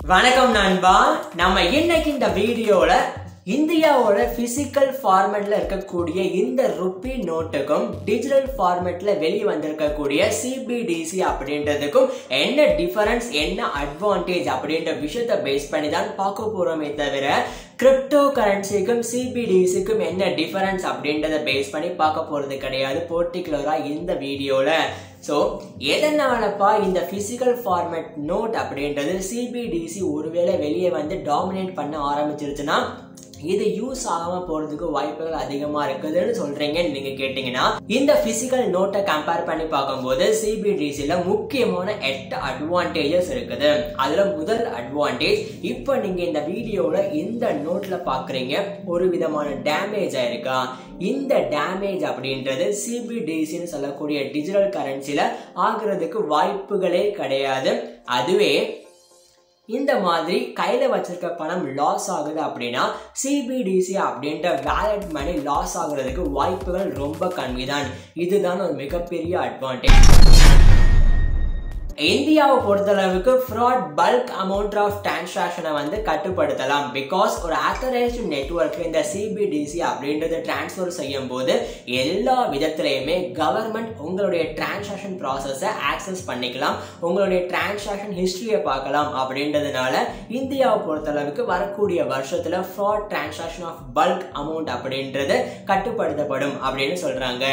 வணக்கம் நண்பா நம்ம இன்னைக்கு இந்த வீடியோல இந்தியாவோட பிசிக்கல் ஃபார்மேட்ல இருக்கக்கூடிய இந்த ருப்பி நோட்டுக்கும் டிஜிட்டல் ஃபார்மேட்ல வெளியே வந்திருக்கக்கூடிய சிபிடிசி அப்படின்றதுக்கும் என்ன டிஃபரன்ஸ் என்ன அட்வான்டேஜ் அப்படின்ற விஷயத்தை பேஸ் பண்ணி தான் பார்க்க போறோமே தவிர கிரிப்டோ கரன்சிக்கும் சிபிடிசிக்கும் என்ன டிஃபரன்ஸ் அப்படின்றத பேஸ் பண்ணி பார்க்க போறது கிடையாது பர்டிகுலரா இந்த வீடியோல ஸோ எதனாலப்பா இந்த ஃபிசிக்கல் ஃபார்மேட் நோட் அப்படின்றது சிபிடிசி ஒருவேளை வெளியே வந்து டாமினேட் பண்ண ஆரம்பிச்சிருச்சுன்னா இது யூஸ் ஆகாம போறதுக்கு வாய்ப்புகள் அதிகமா இருக்குதுன்னு சொல்றீங்க நீங்க கேட்டீங்கன்னா இந்த பிசிக்கல் நோட்டை கம்பேர் பண்ணி பார்க்கும்போது சிபிடிசில முக்கியமான எட்டு அட்வான்டேஜஸ் இருக்குது அதுல முதல் அட்வான்டேஜ் இப்போ நீங்க இந்த வீடியோல இந்த நோட்ல பாக்குறீங்க ஒரு விதமான டேமேஜ் ஆயிருக்கா இந்த டேமேஜ் அப்படின்றது சிபிடிசின்னு சொல்லக்கூடிய டிஜிட்டல் கரன்சில ஆகுறதுக்கு வாய்ப்புகளே கிடையாது அதுவே இந்த மாதிரி கையில வச்சிருக்க பணம் லாஸ் ஆகுது அப்படின்னா சிபிடிசி அப்படின்ற வேலட் மணி லாஸ் ஆகுறதுக்கு வாய்ப்புகள் ரொம்ப கம்மி தான் இதுதான் ஒரு மிகப்பெரிய அட்வான்டேஜ் இந்தியாவை பொறுத்தளவுக்கு ஃப்ராட் பல்க் அமௌண்ட் ஆஃப் டிரான்சாக்ஷனை வந்து கட்டுப்படுத்தலாம் பிகாஸ் ஒரு ஆத்தரைஸ்டு நெட்ஒர்க் இந்த சிபிடிசி அப்படின்றத டிரான்ஸ்ஃபர் செய்யும் போது எல்லா விதத்திலையுமே கவர்மெண்ட் உங்களுடைய டிரான்சாக்ஷன் ப்ராசஸை ஆக்சஸ் பண்ணிக்கலாம் உங்களுடைய டிரான்சாக்ஷன் ஹிஸ்டரியை பார்க்கலாம் அப்படின்றதுனால இந்தியாவை பொறுத்தளவுக்கு வரக்கூடிய வருஷத்துல fraud transaction of bulk amount அப்படின்றது கட்டுப்படுத்தப்படும் அப்படின்னு சொல்றாங்க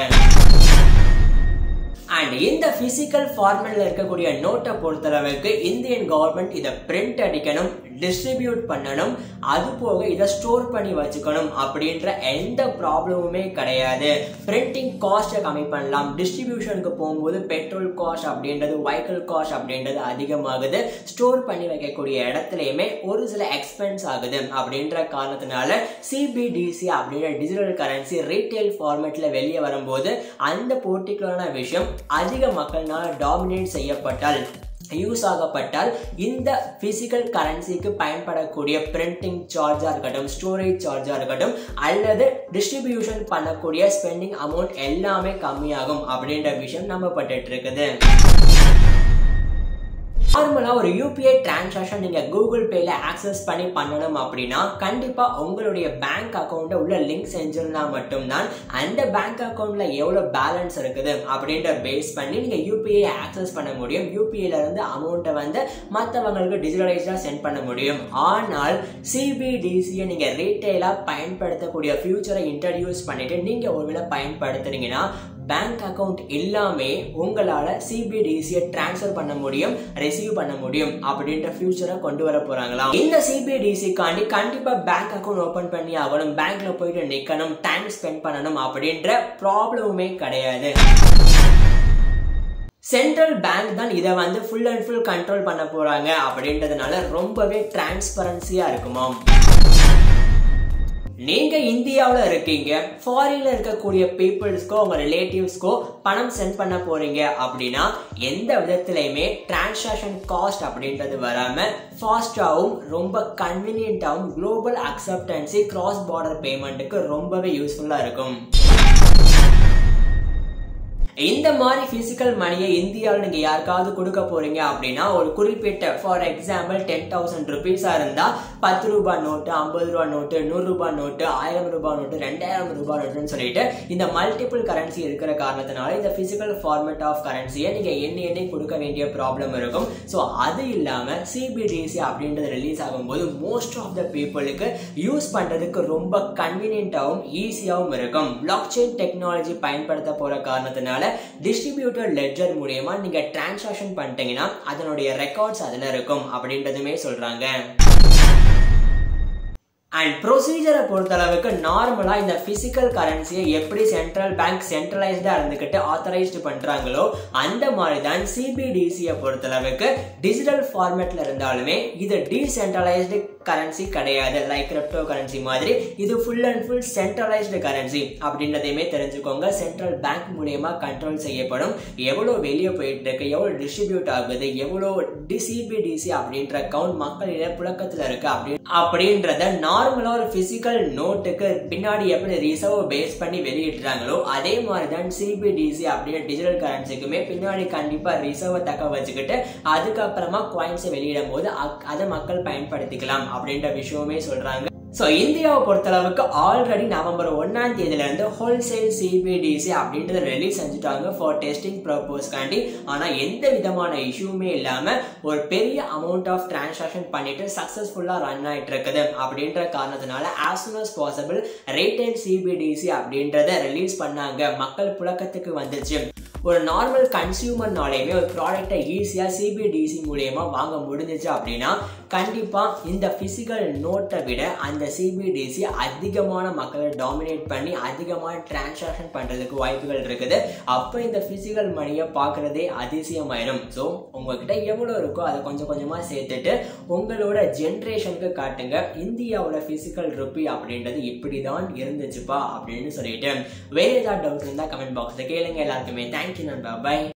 அண்ட் இந்த பிசிக்கல் ஃபார்மேட்ல இருக்கக்கூடிய நோட்டை பொறுத்தளவுக்கு இந்தியன் கவர்மெண்ட் இதை பிரிண்ட் அடிக்கணும் டிஸ்ட்ரிபியூட் பண்ணணும் அது போக இதை ஸ்டோர் பண்ணி வச்சுக்கணும் அப்படின்ற எந்த ப்ராப்ளமுமே கிடையாது பிரிண்டிங் காஸ்ட்டை கம்மி பண்ணலாம் டிஸ்ட்ரிபியூஷனுக்கு போகும்போது பெட்ரோல் காஸ்ட் அப்படின்றது வெஹிக்கிள் காஸ்ட் அப்படின்றது அதிகமாகுது ஸ்டோர் பண்ணி வைக்கக்கூடிய இடத்துலையுமே ஒரு சில எக்ஸ்பென்ஸ் ஆகுது அப்படின்ற காரணத்தினால சிபிடிசி அப்படின்ற டிஜிட்டல் கரன்சி ரீட்டைல் ஃபார்மேட்ல வெளியே வரும்போது அந்த போர்ட்டிகுலரான விஷயம் அதிக மக்கள்னால டாமினேட் செய்யப்பட்டால் யூஸ் ஆகப்பட்டால் இந்த பிசிக்கல் கரன்சிக்கு பயன்படக்கூடிய பிரிண்டிங் சார்ஜாக இருக்கட்டும் ஸ்டோரேஜ் சார்ஜாக இருக்கட்டும் அல்லது டிஸ்ட்ரிபியூஷன் பண்ணக்கூடிய ஸ்பெண்டிங் அமௌண்ட் எல்லாமே கம்மியாகும் அப்படின்ற விஷயம் நம்பப்பட்டு இருக்குது நார்மலாக ஒரு யூபிஐ டிரான்சாக்ஷன் நீங்கள் கூகுள் பேல ஆக்சஸ் பண்ணி பண்ணணும் அப்படின்னா கண்டிப்பாக உங்களுடைய பேங்க் அக்கௌண்ட்டை உள்ள லிங்க் செஞ்சிருந்தா மட்டும்தான் அந்த பேங்க் அக்கௌண்ட்ல எவ்வளோ பேலன்ஸ் இருக்குது அப்படின்ற பேஸ் பண்ணி நீங்கள் யூபிஐ ஆக்சஸ் பண்ண முடியும் யூபிஐல இருந்து அமௌண்ட்டை வந்து மற்றவங்களுக்கு டிஜிட்டலைஸ்டாக சென்ட் பண்ண முடியும் ஆனால் சிபிடிசியை நீங்கள் ரீட்டைலாக பயன்படுத்தக்கூடிய ஃபியூச்சரை இன்ட்ரடியூஸ் பண்ணிட்டு நீங்கள் ஒருவேளை பயன்படுத்துறீங்கன்னா பேங்க் அக்கவுண்ட் இல்லாமே உங்களால சிபிடிசியை டிரான்ஸ்ஃபர் பண்ண முடியும் ரிசீவ் பண்ண முடியும் அப்படின்ற ஃபியூச்சரை கொண்டு வர போறாங்களாம் இந்த சிபிடிசிக்காண்டி கண்டிப்பா பேங்க் அக்கவுண்ட் ஓபன் பண்ணி ஆகணும் பேங்க்ல போயிட்டு நிக்கணும் டைம் ஸ்பெண்ட் பண்ணணும் அப்படின்ற ப்ராப்ளமுமே கிடையாது சென்ட்ரல் பேங்க் தான் இதை வந்து ஃபுல் அண்ட் ஃபுல் கண்ட்ரோல் பண்ண போறாங்க அப்படின்றதுனால ரொம்பவே டிரான்ஸ்பரன்சியா இருக்குமாம் நீங்க இந்தியாவில் இருக்கீங்க ஃபாரின்ல இருக்கக்கூடிய பீப்புள்ஸ்க்கோ உங்க ரிலேட்டிவ்ஸ்க்கோ பணம் சென்ட் பண்ண போறீங்க அப்படின்னா எந்த விதத்திலையுமே டிரான்சாக்ஷன் காஸ்ட் அப்படின்றது வராம ஃபாஸ்டாகவும் ரொம்ப கன்வீனியன்டாகவும் குளோபல் அக்செப்டன்சி கிராஸ் பார்டர் பேமெண்ட்டுக்கு ரொம்பவே யூஸ்ஃபுல்லா இருக்கும் இந்த மாதிரி பிசிக்கல் மணியை இந்தியாவில் நீங்க யாருக்காவது கொடுக்க போறீங்க அப்படின்னா ஒரு குறிப்பிட்ட ஃபார் எக்ஸாம்பிள் டென் தௌசண்ட் ருபீஸா இருந்தா பத்து ரூபாய் நோட்டு ஐம்பது ரூபாய் நோட்டு நூறு ரூபாய் நோட்டு ஆயிரம் ரூபாய் நோட்டு ரெண்டாயிரம் ரூபாய் நோட்டுன்னு சொல்லிட்டு இந்த மல்டிபிள் கரன்சி இருக்கிற காரணத்தினால இந்த பிசிக்கல் ஃபார்மேட் ஆஃப் கரன்சியை நீங்க எண்ணி எண்ணி கொடுக்க வேண்டிய ப்ராப்ளம் இருக்கும் ஸோ அது இல்லாம சிபிடிசி அப்படின்றது ரிலீஸ் ஆகும்போது மோஸ்ட் ஆஃப் த பீப்புளுக்கு யூஸ் பண்றதுக்கு ரொம்ப கன்வீனியன்டாகவும் ஈஸியாகவும் இருக்கும் பிளாக் செயின் டெக்னாலஜி பயன்படுத்த போற காரணத்தினால டிஸ்ட்ரிபியூட்டர் லெட்ஜர் மூலியமா நீங்க டிரான்சாக்ஷன் பண்ணிட்டீங்கன்னா அதனுடைய ரெக்கார்ட்ஸ் அதுல இருக்கும் அப்படின்றதுமே சொல்றாங்க அண்ட் ப்ரொசீஜரை பொறுத்தளவுக்கு நார்மலா இந்த பிசிக்கல் கரன்சியை எப்படி சென்ட்ரல் பேங்க் சென்ட்ரலைஸ்டா இருந்துகிட்டு ஆத்தரைஸ்டு பண்றாங்களோ அந்த மாதிரி தான் சிபிடிசியை பொறுத்தளவுக்கு டிஜிட்டல் ஃபார்மேட்ல இருந்தாலுமே இது டீசென்ட்ரலைஸ்டு கரன்சி கிடையாது லைக் கிரிப்டோ கரன்சி மாதிரி இது full and full centralised currency அப்படின்றதையுமே தெரிஞ்சுக்கோங்க சென்ட்ரல் பேங்க் மூலியமா கண்ட்ரோல் செய்யப்படும் எவ்வளோ வெளியே போயிட்டு இருக்கு எவ்வளோ டிஸ்ட்ரிபியூட் ஆகுது எவ்வளோ சிபிடிசி அப்படின்ற அக்கௌண்ட் மக்களிடையே புழக்கத்தில் இருக்கு அப்படி அப்படின்றத நான் நார்மலா ஒரு பிசிக்கல் நோட்டுக்கு பின்னாடி எப்படி ரிசர்வ் பேஸ் பண்ணி வெளியிடுறாங்களோ அதே மாதிரி தான் சிபிடிசி அப்படின்ற டிஜிட்டல் கரன்சிக்குமே பின்னாடி கண்டிப்பா ரிசர்வ் தக்க வச்சுக்கிட்டு அதுக்கப்புறமா காயின்ஸை வெளியிடும் போது அக்- அதை மக்கள் பயன்படுத்திக்கலாம் அப்படின்ற விஷயமே சொல்றாங்க ஸோ இந்தியாவை பொறுத்தளவுக்கு ஆல்ரெடி நவம்பர் ஒன்னாம் தேதியில இருந்து ஹோல்சேல் சிபிடிசி அப்படின்றத ரிலீஸ் செஞ்சுட்டாங்க ஃபார் டெஸ்டிங் பர்பஸ்க்காண்டி ஆனா எந்த விதமான இஷ்யூமே இல்லாம ஒரு பெரிய அமௌண்ட் ஆஃப் டிரான்சாக்ஷன் பண்ணிட்டு சக்சஸ்ஃபுல்லா ரன் ஆயிட்டு இருக்குது அப்படின்ற காரணத்தினால as soon as possible rated CBDC அப்படின்றத ரிலீஸ் பண்ணாங்க மக்கள் புழக்கத்துக்கு வந்துச்சு ஒரு நார்மல் கன்சியூமர்னாலையுமே ஒரு ப்ராடக்டை ஈஸியாக சிபிடிசி மூலியமா வாங்க முடிஞ்சிச்சு அப்படின்னா கண்டிப்பா இந்த பிசிக்கல் நோட்டை விட அந்த சிபிடிசி அதிகமான மக்களை டாமினேட் பண்ணி அதிகமான டிரான்சாக்ஷன் பண்றதுக்கு வாய்ப்புகள் இருக்குது அப்போ இந்த பிசிக்கல் மணியை பார்க்கறதே அதிசயமாயிடும் ஸோ உங்ககிட்ட எவ்வளோ இருக்கோ அதை கொஞ்சம் கொஞ்சமா சேர்த்துட்டு உங்களோட ஜென்ரேஷனுக்கு காட்டுங்க இந்தியாவோட பிசிக்கல் ருப்பி அப்படின்றது இப்படிதான் இருந்துச்சுப்பா அப்படின்னு சொல்லிட்டு வேற ஏதாவது டவுட் இருந்தால் கமெண்ட் பாக்ஸில் கேளுங்க எல்லாருக்குமே தேங்க்யூ நண்பா பை